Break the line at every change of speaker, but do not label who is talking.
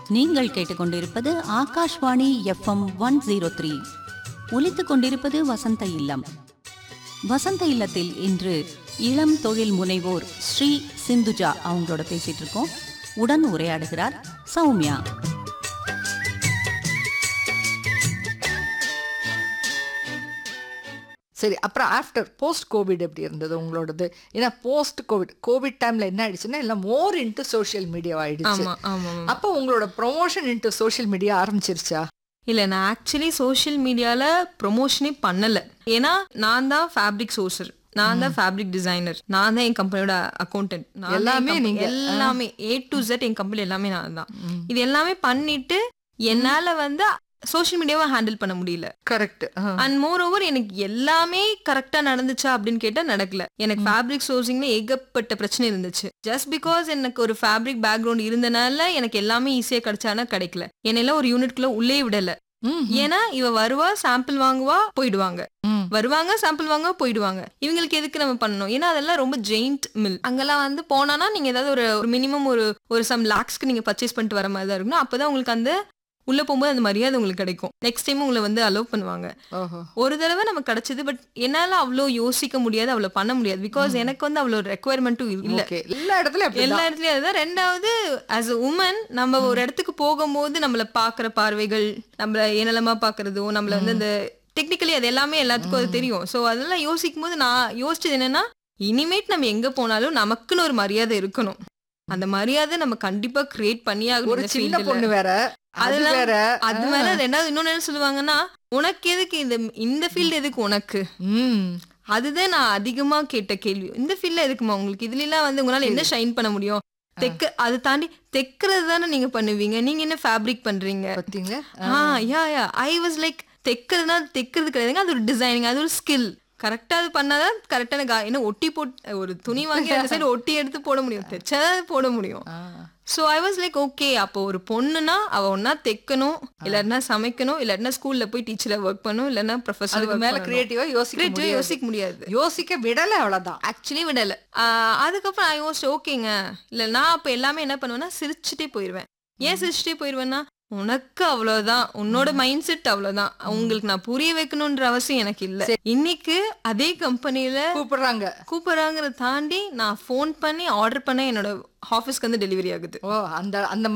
நீங்கள் கேட்டுக்கொண்டிருப்பது Akashvani FM one zero three ஒலித்துக் கொண்டிருப்பது வசந்த இல்லம் வசந்த இல்லத்தில் இன்று இளம் தொழில் முனைவோர் ஸ்ரீ சிந்துஜா அவங்களோட பேசிட்டு இருக்கோம் உடன் உரையாடுகிறார் சௌமியா
சரி அப்புறம் ஆஃப்டர் போஸ்ட் கோவிட் எப்படி இருந்தது உங்களோடது ஏன்னா போஸ்ட் கோவிட் கோவிட் டைம்ல என்ன ஆயிடுச்சுன்னா எல்லாம் மோர் இன்ட்டு சோஷியல் மீடியா ஆயிடுச்சு
ஆமா ஆமா ஆமா.
அப்போ உங்களோட ப்ரொமோஷன் இன்ட்டு சோஷியல் மீடியா ஆரம்பிச்சிருச்சா
இல்ல நான் ஆக்சுவலி சோஷியல் மீடியால ப்ரொமோஷனே பண்ணல ஏன்னா நான் தான் ஃபேப்ரிக் சோர்சர் நான் தான் ஃபேப்ரிக் டிசைனர் நான் தான் என் கம்பெனியோட அக்கௌண்டன்ட்
எல்லாமே
எல்லாமே
நீங்க.
எல்லாமே ஏ டு Z என் கம்பெனி எல்லாமே நான் தான் இது எல்லாமே பண்ணிட்டு என்னால வந்து சோஷியல் மீடியாவை ஹேண்டில் பண்ண முடியல
கரெக்ட்
அண்ட் மோர் ஓவர் எனக்கு எல்லாமே கரெக்டா நடந்துச்சா அப்படின்னு கேட்டா நடக்கல எனக்கு ஃபேப்ரிக் சோர்சிங்ல ஏகப்பட்ட பிரச்சனை இருந்துச்சு ஜஸ்ட் பிகாஸ் எனக்கு ஒரு ஃபேப்ரிக் பேக்ரவுண்ட் இருந்தனால எனக்கு எல்லாமே ஈஸியா கிடைச்சானா கிடைக்கல என்னெல்லாம் ஒரு யூனிட்குள்ள உள்ளே விடல ஏன்னா இவ வருவா சாம்பிள் வாங்குவா போயிடுவாங்க வருவாங்க சாம்பிள் வாங்க போயிடுவாங்க இவங்களுக்கு எதுக்கு நம்ம பண்ணணும் ஏன்னா அதெல்லாம் ரொம்ப ஜெயிண்ட் மில் அங்கெல்லாம் வந்து போனானா நீங்க ஏதாவது ஒரு ஒரு மினிமம் ஒரு ஒரு சம் லேக்ஸ்க்கு நீங்க பர்ச்சேஸ் பண்ணிட்டு வர மாதிரி தான் இருக்கணும் அப்பதான் உங்களுக்கு அந்த உள்ள போகும்போது அந்த மரியாதை உங்களுக்கு கிடைக்கும் நெக்ஸ்ட் டைம் உங்களை வந்து அலோவ் பண்ணுவாங்க
ஓஹோ
ஒரு தடவை நமக்கு கிடைச்சது பட் என்னால அவ்வளோ யோசிக்க முடியாது அவ்வளோ பண்ண முடியாது பிகாஸ் எனக்கு வந்து அவ்வளோ ரெக்குவயர்மெண்ட்டும் இல்ல
ஓகே எல்லா இடத்துலயும் அப்படி
எல்லா இடத்துலயும் அதுதான் ரெண்டாவது ஆஸ் அ உமன் நம்ம ஒரு இடத்துக்கு போகும்போது நம்மள பாக்குற பார்வைகள் நம்மள ஏனலமா பாக்குறதோ நம்மள வந்து அந்த டெக்னிக்கலி அது எல்லாமே எல்லாத்துக்கும் அது தெரியும் சோ அதெல்லாம் யோசிக்கும் போது நான் யோசிச்சது என்னன்னா இனிமேட் நம்ம எங்க போனாலும் நமக்குன்னு ஒரு மரியாதை இருக்கணும் அந்த மரியாதை நம்ம கண்டிப்பா கிரியேட் பண்ணியாகணும்
ஒரு
இந்த
சின்ன
fieldல.
பொண்ணு வேற அது
அதெல்லாம்
வேற
அது மேல ரெண்டாவது இன்னொன்னு என்ன சொல்லுவாங்கன்னா உனக்கு எதுக்கு இந்த இந்த ஃபீல்டு எதுக்கு உனக்கு
ம்
அதுதான் நான் அதிகமா கேட்ட கேள்வி இந்த ஃபீல்ட்ல எதுக்குமா உங்களுக்கு இதுல எல்லாம் வந்து உங்களால என்ன ஷைன் பண்ண முடியும் தெக்க அதை தாண்டி தெக்கிறது தானே நீங்க பண்ணுவீங்க நீங்க என்ன ஃபேப்ரிக் பண்றீங்க
பாத்தீங்களா
ஆ யா யா ஐ வாஸ் லைக் தெக்கிறதுனா தெக்கிறது கிடையாதுங்க அது ஒரு டிசைனிங் அது ஒரு ஸ்கில் கரெக்டா அது பண்ணாதான் கரெக்டான கா என்ன ஒட்டி போட்டு ஒரு துணி வாங்கி அந்த சைடு ஒட்டி எடுத்து போட முடியும் தைச்சாதான் போட முடியும் so I was like okay அப்போ ஒரு பொண்ணுனா அவ ஒன்னா தைக்கணும் இல்லாட்டினா சமைக்கணும் இல்லாட்டினா ஸ்கூல்ல போய் டீச்சரா ஒர்க் பண்ணணும் இல்லைன்னா ப்ரொஃபஸர்
அதுக்கு மேல கிரியேட்டிவா யோசிக்க
கிரியேட்டிவா
முடியாது.
யோசிக்க முடியாது
யோசிக்க விடல அவ்வளவுதான்
ஆக்சுவலி விடல ஆஹ் அதுக்கப்புறம் ஐ யோசிச்சு ஓகேங்க இல்ல நான் அப்ப எல்லாமே என்ன பண்ணுவேன்னா சிரிச்சுட்டே போயிருவேன் ஏன் சிரிச்சுட்டே போயிருவேன்னா உனக்கு அவ்வளவுதான் உன்னோட மைண்ட் செட் அவ்வளவுதான் உங்களுக்கு நான் புரிய வைக்கணும்ன்ற அவசியம் எனக்கு இல்ல இன்னைக்கு அதே கம்பெனில
கூப்பிடுறாங்க
கூப்பிடுறாங்கிறத தாண்டி நான் ஃபோன் பண்ணி ஆர்டர் பண்ண என்னோட ஆஃபீஸ்க்கு வந்து டெலிவரி ஆகுது
ஓ அந்த அந்த